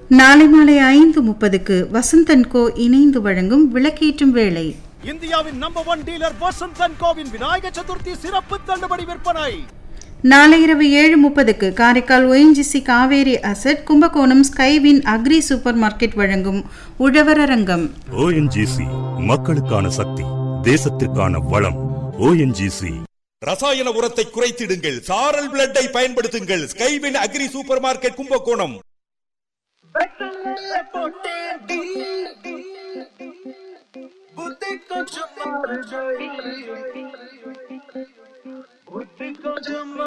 நாளை மாலை ஐந்து முப்பதுக்கு வசந்தன் கோ இணைந்து வழங்கும் விளக்கேற்றும் வேளை இந்தியாவின் number one dealer Vasanth and கோவின் விநாயக சதுர்த்தி சிறப்பு தள்ளுபடி விற்பனை நாளை இரவு ஏழு முப்பதுக்கு Karaikal ONGC Kaveri asset Kumbakonam Skywin agri super market வழங்கும் உழவரரங்கம் ஓஎன்ஜிசி மக்களுக்கான சக்தி தேசத்திற்கான வளம் ஓஎன்ஜிசி ரசாயன உரத்தை குறைத்திடுங்கள் சாரல் பிளட்டை பயன்படுத்துங்கள் Skywin agri super market Kumbakonam புத்தி கொஞ்சம் மாறுதல். புத்தி கொஞ்சம்